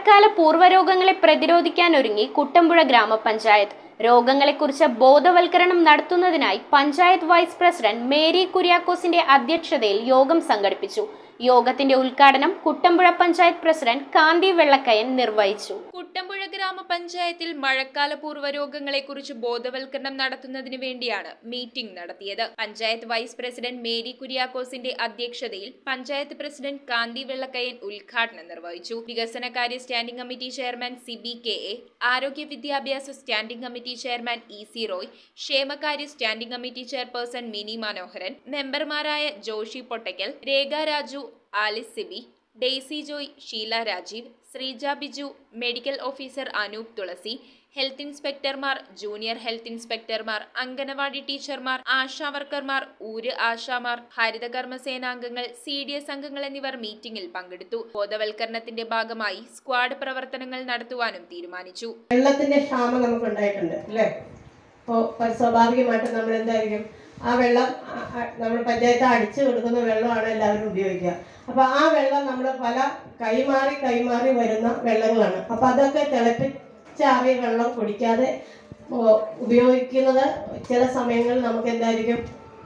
മഴക്കാല പൂർവ്വരോഗങ്ങളെ പ്രതിരോധിക്കാനൊരുങ്ങി കുട്ടമ്പുഴ ഗ്രാമപഞ്ചായത്ത് രോഗങ്ങളെക്കുറിച്ച് ബോധവൽക്കരണം നടത്തുന്നതിനായി പഞ്ചായത്ത് വൈസ് പ്രസിഡന്റ് മേരി കുര്യാക്കോസിന്റെ അധ്യക്ഷതയിൽ യോഗം സംഘടിപ്പിച്ചു യോഗത്തിന്റെ ഉദ്ഘാടനം കുട്ടമ്പുഴ പഞ്ചായത്ത് പ്രസിഡന്റ് കാന്തി വെള്ളക്കയൻ നിർവഹിച്ചു കുട്ടമ്പുഴ ഗ്രാമപഞ്ചായത്തിൽ മഴക്കാല പൂർവ്വ രോഗങ്ങളെക്കുറിച്ച് ബോധവൽക്കരണം നടത്തുന്നതിന് വേണ്ടിയാണ് മീറ്റിംഗ് നടത്തിയത് പഞ്ചായത്ത് വൈസ് പ്രസിഡന്റ് മേരി കുര്യാക്കോസിന്റെ അധ്യക്ഷതയിൽ പഞ്ചായത്ത് പ്രസിഡന്റ് കാന്തി വെള്ളക്കയൻ ഉദ്ഘാടനം നിർവഹിച്ചു വികസനകാര്യ standing committee chairman Sibi K A ആരോഗ്യ വിദ്യാഭ്യാസ standing committee chairman E C Roy ക്ഷേമകാര്യ standing committee chairperson Mini Manoharan മെമ്പർമാരായ Joshi Pottaykkal Rekha Raju Alice Sibi Daisy Joy Sheela Rajeev Sreeja Biju medical officer Anoop Thulasi health ഇൻസ്പെക്ടർമാർ ജൂനിയർ ഹെൽത്ത് ഇൻസ്പെക്ടർമാർ അംഗനവാടി ടീച്ചർമാർ ആശാ വർക്കർമാർ ഊര് ആശാമാർ ഹരിതകർമ്മ സേനാംഗങ്ങൾ സി ഡി എസ് അംഗങ്ങൾ എന്നിവർ മീറ്റിംഗിൽ പങ്കെടുത്തു ബോധവൽക്കരണത്തിന്റെ ഭാഗമായി സ്ക്വാഡ് പ്രവർത്തനങ്ങൾ നടത്തുവാനും തീരുമാനിച്ചു വെള്ളത്തിന്റെ ക്ഷാമം നമുക്ക് ഉണ്ടായിട്ടുണ്ട് അല്ലേ അപ്പോൾ സ്വാഭാവികമായിട്ടും നമ്മൾ എന്തായിരിക്കും ആ വെള്ളം നമ്മൾ പഞ്ചായത്ത് അടിച്ചു കൊടുക്കുന്ന വെള്ളമാണ് എല്ലാവരും ഉപയോഗിക്കുക അപ്പോൾ ആ വെള്ളം നമ്മൾ പല കൈമാറി കൈമാറി വരുന്ന വെള്ളങ്ങളാണ് അപ്പോൾ അതൊക്കെ തിളപ്പിച്ചാറിയ വെള്ളം കുടിക്കാതെ ഓ, ഉപയോഗിക്കുന്നത് ചില സമയങ്ങളിൽ നമുക്ക് എന്തായിരിക്കും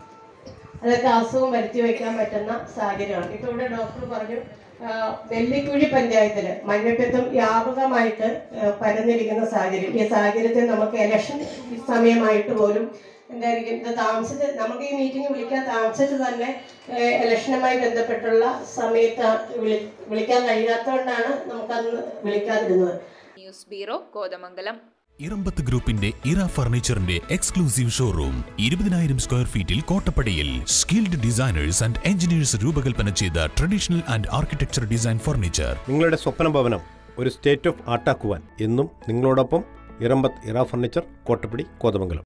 അതൊക്കെ അസുഖം വരുത്തി വയ്ക്കാൻ പറ്റുന്ന സാഹചര്യമാണ് ഇപ്പോൾ ഇവിടെ ഡോക്ടർ പറഞ്ഞു ആ, വെള്ളിക്കുഴി പഞ്ചായത്തിൽ മഞ്ഞപ്പിത്തം വ്യാപകമായിട്ട് ആ, പരന്നിരിക്കുന്ന സാഹചര്യം ഈ സാഹചര്യത്തിൽ നമുക്ക് ഇലക്ഷൻ സമയമായിട്ട് പോലും എന്തായിരിക്കും ഇത് താമസിച്ച് നമുക്ക് ഈ മീറ്റിംഗ് വിളിക്കാൻ താമസിച്ച് തന്നെ ഏ, ഇലക്ഷനുമായി ബന്ധപ്പെട്ടുള്ള സമയത്ത് വിളി വിളിക്കാൻ കഴിയാത്തതുകൊണ്ടാണ് നമുക്കന്ന് വിളിക്കാതിരുന്നത് ന്യൂസ് ബ്യൂറോ കോതമംഗലം ഇറമ്പത്ത് ഗ്രൂപ്പിന്റെ ഇറ ഫർണിച്ചറിന്റെ എക്സ്ക്ലൂസീവ് ഷോറൂം ഇരുപതിനായിരം സ്ക്വയർ ഫീറ്റിൽ കോട്ടപ്പടിയിൽ സ്കിൽഡ് ഡിസൈനേഴ്സ് ആൻഡ് എഞ്ചിനീയേഴ്സ് രൂപകൽപ്പന ചെയ്ത traditional and architecture design furniture നിങ്ങളുടെ സ്വപ്ന ഭവനം ഒരു സ്റ്റേറ്റ് ഓഫ് ആർട്ടാക്കുവാൻ എന്നും നിങ്ങളോടൊപ്പം ഇറമ്പത്ത് ഇറ ഫർണിച്ചർ കോട്ടപ്പടി കോതമംഗലം